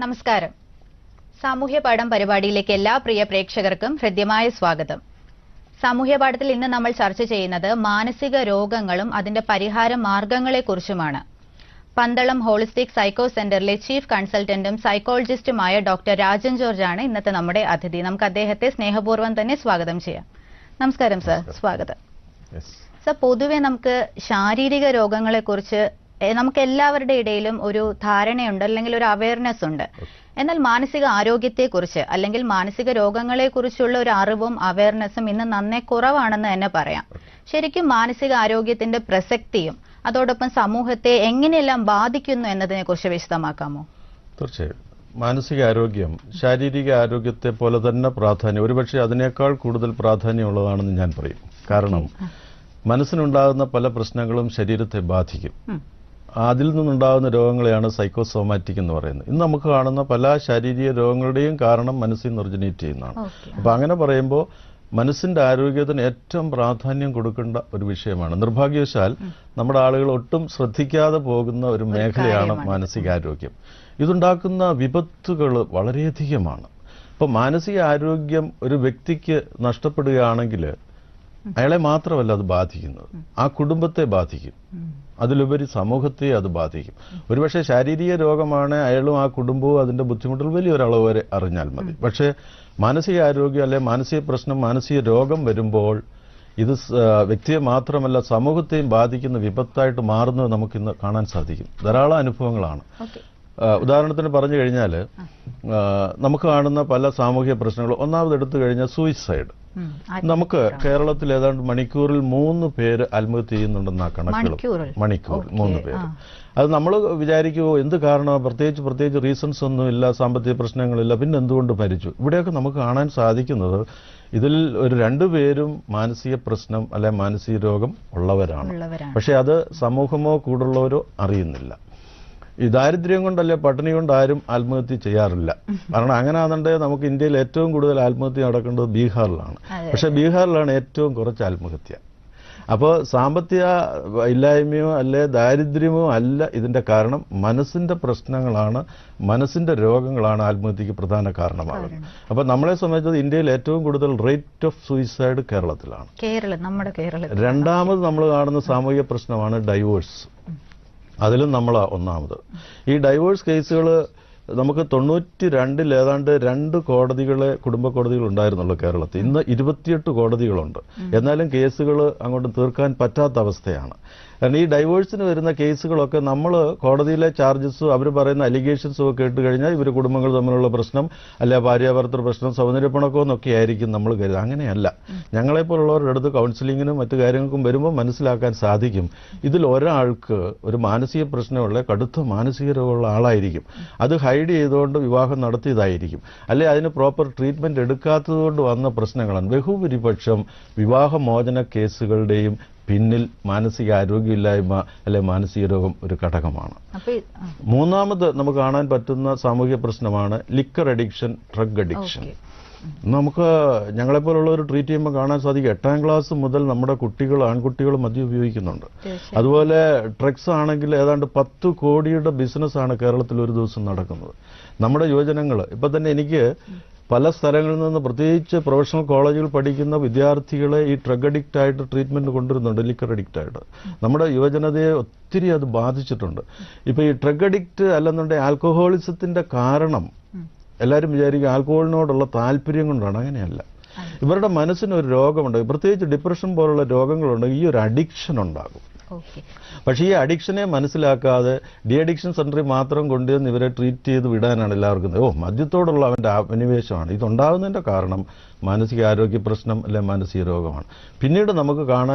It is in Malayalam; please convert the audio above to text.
നമസ്കാരം സാമൂഹ്യ പാഠം പരിപാടിയിലേക്ക് എല്ലാ പ്രിയ പ്രേക്ഷകർക്കും ഹൃദ്യമായ സ്വാഗതം സാമൂഹ്യ പാഠത്തിൽ ഇന്ന് നമ്മൾ ചർച്ച ചെയ്യുന്നത് മാനസിക രോഗങ്ങളും അതിന്റെ പരിഹാര മാർഗങ്ങളെക്കുറിച്ചുമാണ് പന്തളം ഹോളിസ്റ്റിക് സൈക്കോ സെന്ററിലെ ചീഫ് കൺസൾട്ടന്റും സൈക്കോളജിസ്റ്റുമായ ഡോക്ടർ രാജൻ ജോർജ് ആണ് ഇന്നത്തെ നമ്മുടെ അതിഥി നമുക്ക് അദ്ദേഹത്തെ സ്നേഹപൂർവ്വം തന്നെ സ്വാഗതം ചെയ്യാം നമസ്കാരം സർ സ്വാഗതം സർ പൊതുവെ നമുക്ക് ശാരീരിക രോഗങ്ങളെക്കുറിച്ച് എ- നമുക്ക് എല്ലാവരുടെ ഇടയിലും ഒരു ധാരണയുണ്ട് അല്ലെങ്കിൽ ഒരു അവയർനെസ് ഉണ്ട് എന്നാൽ മാനസിക ആരോഗ്യത്തെക്കുറിച്ച് അല്ലെങ്കിൽ മാനസിക രോഗങ്ങളെക്കുറിച്ചുള്ള ഒരു അറിവും അവയർനെസ്സും ഇന്ന് നന്നേ കുറവാണെന്ന് തന്നെ പറയാം ശരിക്കും മാനസിക ആരോഗ്യത്തിന്റെ പ്രസക്തിയും അതോടൊപ്പം സമൂഹത്തെ എങ്ങനെയെല്ലാം ബാധിക്കുന്നു എന്നതിനെ കുറിച്ച് വിശദമാക്കാമോ തീർച്ചയായും മാനസിക ആരോഗ്യം ശാരീരിക ആരോഗ്യത്തെ പോലെ തന്നെ പ്രാധാന്യം ഒരുപക്ഷെ അതിനേക്കാൾ കൂടുതൽ പ്രാധാന്യമുള്ളതാണെന്ന് ഞാൻ പറയും കാരണം മനസ്സിനുണ്ടാകുന്ന പല പ്രശ്നങ്ങളും ശരീരത്തെ ബാധിക്കും ഉം. അതിൽ നിന്നുണ്ടാകുന്ന രോഗങ്ങളെയാണ് സൈക്കോസോമാറ്റിക് എന്ന് പറയുന്നത് ഇന്ന് നമുക്ക് കാണുന്ന പല ശാരീരിക രോഗങ്ങളുടെയും കാരണം മനസ്സിൽ നിന്ന് ഒറിജിനേറ്റ് ചെയ്യുന്നതാണ് ഓക്കെ അപ്പൊ അങ്ങനെ പറയുമ്പോൾ മനസ്സിന്റെ ആരോഗ്യത്തിന് ഏറ്റവും പ്രാധാന്യം കൊടുക്കേണ്ട ഒരു വിഷയമാണ് നിർഭാഗ്യവശാൽ നമ്മുടെ ആളുകൾ ഒട്ടും ശ്രദ്ധിക്കാതെ പോകുന്ന ഒരു മേഖലയാണ് കാര്യമാണ്. മാനസികാരോഗ്യം ഇതുണ്ടാക്കുന്ന വിപത്തുകൾ വളരെയധികമാണ് ഇപ്പൊ മാനസിക ആരോഗ്യം ഒരു വ്യക്തിക്ക് നഷ്ടപ്പെടുകയാണെങ്കിൽ അയാളെ മാത്രമല്ല അത് ബാധിക്കുന്നത് ആ കുടുംബത്തെ ബാധിക്കും അതിലുപരി സമൂഹത്തെ അത് ബാധിക്കും ഒരുപക്ഷെ ശാരീരിക രോഗമാണ് അയാളും ആ കുടുംബവും അതിന്റെ ബുദ്ധിമുട്ടുകൾ വലിയൊരളവ് വരെ അറിഞ്ഞാൽ മതി പക്ഷേ മാനസിക ആരോഗ്യം അല്ലെ മാനസിക പ്രശ്നം മാനസിക രോഗം വരുമ്പോൾ ഇത് സ- ആ, വ്യക്തിയെ മാത്രമല്ല സമൂഹത്തെയും ബാധിക്കുന്ന വിപത്തായിട്ട് മാറുന്നത് നമുക്കിന്ന് കാണാൻ സാധിക്കും ധാരാളം അനുഭവങ്ങളാണ് ഓക്കെ ആ, ഉദാഹരണത്തിന് പറഞ്ഞു കഴിഞ്ഞാൽ നമുക്ക് കാണുന്ന പല സാമൂഹിക പ്രശ്നങ്ങൾ ഒന്നാമത് എടുത്തു കഴിഞ്ഞാൽ സൂയിസൈഡ് ഉം. നമുക്ക് കേരളത്തിൽ ഏതാണ്ട് മണിക്കൂറിൽ മൂന്ന് പേര് ആത്മഹത്യ ചെയ്യുന്നുണ്ടെന്ന കണക്കുകൾ മണിക്കൂറിൽ? മണിക്കൂറിൽ ഓക്കേ, മൂന്ന് പേര് ആ. അത് നമ്മൾ വിചാരിക്കുമോ എന്ത് കാരണം പ്രത്യേകിച്ച് പ്രത്യേകിച്ച് റീസൺസ് ഒന്നുമില്ല സാമ്പത്തിക പ്രശ്നങ്ങളില്ല പിന്നെ എന്തുകൊണ്ട് മരിച്ചു ഇവിടെയൊക്കെ നമുക്ക് കാണാൻ സാധിക്കുന്നത് ഇതിൽ ഒരു രണ്ടുപേരും മാനസിക പ്രശ്നം അല്ലെ മാനസിക രോഗം ഉള്ളവരാണ് ഉള്ളവരാണ് പക്ഷെ അത് സമൂഹമോ കൂടുള്ളവരോ അറിയുന്നില്ല ഈ ദാരിദ്ര്യം കൊണ്ടല്ലേ പട്ടിണി കൊണ്ട് ആരും ആത്മഹത്യ ചെയ്യാറില്ല കാരണം അങ്ങനെ ആണെന്നുണ്ടെങ്കിൽ നമുക്ക് ഇന്ത്യയിൽ ഏറ്റവും കൂടുതൽ ആത്മഹത്യ നടക്കേണ്ടത് ബീഹാറിലാണ് അതെ. പക്ഷെ ബീഹാറിലാണ് ഏറ്റവും കുറച്ച് ആത്മഹത്യ അപ്പോൾ സാമ്പത്തിക ഇല്ലായ്മയോ അല്ലെ ദാരിദ്ര്യമോ അല്ല ഇതിന്റെ കാരണം മനസ്സിന്റെ പ്രശ്നങ്ങളാണ് മനസ്സിന്റെ രോഗങ്ങളാണ് ആത്മഹത്യക്ക് പ്രധാന കാരണമാകുന്നത് അപ്പോൾ നമ്മളെ സംബന്ധിച്ചത് ഇന്ത്യയിൽ ഏറ്റവും കൂടുതൽ റേറ്റ് ഓഫ് സൂയിസൈഡ് കേരളത്തിലാണ് കേരളം നമ്മുടെ കേരളത്തിൽ രണ്ടാമത് നമ്മൾ കാണുന്ന സാമൂഹിക പ്രശ്നമാണ് ഡൈവോഴ്സ് അതിലും നമ്മൾ ഒന്നാമത് ഈ ഡൈവോഴ്സ് കേസുകൾ നമുക്ക് തൊണ്ണൂറ്റി രണ്ടിൽ ഏതാണ്ട് രണ്ട് കോടതികളെ കുടുംബ കോടതികൾ ഉണ്ടായിരുന്നുള്ളൂ കേരളത്തിൽ ഇന്ന് ഇരുപത്തിയെട്ട് കോടതികളുണ്ട് എന്നാലും കേസുകൾ അങ്ങോട്ട് തീർക്കാൻ പറ്റാത്ത അവസ്ഥയാണ് കാരണം ഈ ഡൈവോഴ്സിന് വരുന്ന കേസുകളൊക്കെ നമ്മൾ കോടതിയിലെ ചാർജസും അവർ പറയുന്ന അലിഗേഷൻസും ഒക്കെ കേട്ട് കഴിഞ്ഞാൽ ഇവർ കുടുംബങ്ങൾ തമ്മിലുള്ള പ്രശ്നം അല്ലെ ഭാര്യാഭർത്തൃ പ്രശ്നം സൗന്ദര്യപ്പണക്കോ എന്നൊക്കെ ആയിരിക്കും നമ്മൾ കരുതുക അങ്ങനെയല്ല ഞങ്ങളെപ്പോലുള്ളവരുടെ അടുത്ത് കൗൺസിലിങ്ങിനും മറ്റു കാര്യങ്ങൾക്കും വരുമ്പോൾ മനസ്സിലാക്കാൻ സാധിക്കും ഇതിൽ ഒരാൾക്ക് ഒരു മാനസിക പ്രശ്നമുള്ള കടുത്ത മാനസിക രോഗമുള്ള ആളായിരിക്കും അത് ഹൈഡ് ചെയ്തുകൊണ്ട് വിവാഹം നടത്തിയതായിരിക്കും അല്ലെ അതിന് പ്രോപ്പർ ട്രീറ്റ്മെന്റ് എടുക്കാത്തതുകൊണ്ട് വന്ന പ്രശ്നങ്ങളാണ് ബഹുഭൂരിപക്ഷം വിവാഹമോചന കേസുകളുടെയും പിന്നിൽ മാനസിക ആരോഗ്യമില്ലായ്മ അല്ലെ മാനസിക രോഗം ഒരു ഘടകമാണ് അപ്പൊ ഈ- ആ, മൂന്നാമത് നമുക്ക് കാണാൻ പറ്റുന്ന സാമൂഹിക പ്രശ്നമാണ് liquor addiction drug addiction okay. നമുക്ക് ഞങ്ങളെപ്പോലുള്ളവർ ട്രീറ്റ് ചെയ്യുമ്പോൾ കാണാൻ സാധിക്കും എട്ടാം ക്ലാസ് മുതൽ നമ്മുടെ കുട്ടികൾ ആൺകുട്ടികൾ മദ്യം ഉപയോഗിക്കുന്നുണ്ട് തീർച്ചയായും. അതുപോലെ ഡ്രഗ്സ് ആണെങ്കിൽ ഏതാണ്ട് പത്ത് കോടിയുടെ ബിസിനസ്സാണ് കേരളത്തിൽ ഒരു ദിവസം നടക്കുന്നത് നമ്മുടെ യുവജനങ്ങൾ ഇപ്പൊ തന്നെ എനിക്ക് പല സ്ഥലങ്ങളിൽ നിന്ന് പ്രത്യേകിച്ച് പ്രൊഫഷണൽ കോളേജുകൾ പഠിക്കുന്ന വിദ്യാർത്ഥികളെ ഈ ഡ്രഗ് അഡിക്റ്റ് ആയിട്ട് ട്രീറ്റ്മെന്റ് കൊണ്ടുവരുന്നുണ്ട് ലിക്കർ അഡിക്റ്റ് ആയിട്ട് നമ്മുടെ യുവജനതയെ ഒത്തിരി അത് ബാധിച്ചിട്ടുണ്ട് ഇപ്പൊ ഈ ഡ്രഗ് അഡിക്റ്റ് അല്ലെന്നുണ്ടെങ്കിൽ ആൽക്കഹോളിസത്തിന്റെ കാരണം എല്ലാവരും വിചാരിക്കും ആൽക്കഹോളിനോടുള്ള താല്പര്യം കൊണ്ടാണ് അങ്ങനെയല്ല ഇവരുടെ മനസ്സിന് ഒരു രോഗമുണ്ട് പ്രത്യേകിച്ച് ഡിപ്രഷൻ പോലുള്ള രോഗങ്ങളുണ്ട് ഈ ഒരു അഡിക്ഷൻ ഉണ്ടാകും ഓക്കെ പക്ഷേ ഈ അഡിക്ഷനെ മനസ്സിലാക്കാതെ ഡി അഡിക്ഷൻ സെന്ററിൽ മാത്രം കൊണ്ടുവന്ന് ഇവരെ ട്രീറ്റ് ചെയ്ത് വിടാനാണ് എല്ലാവർക്കും ഓ മദ്യത്തോടുള്ള അവന്റെ അഭിനിവേശമാണ് ഇതുണ്ടാകുന്നതിന്റെ കാരണം മാനസിക ആരോഗ്യ പ്രശ്നം അല്ലെ മാനസിക രോഗമാണ് പിന്നീട് നമുക്ക് കാണാൻ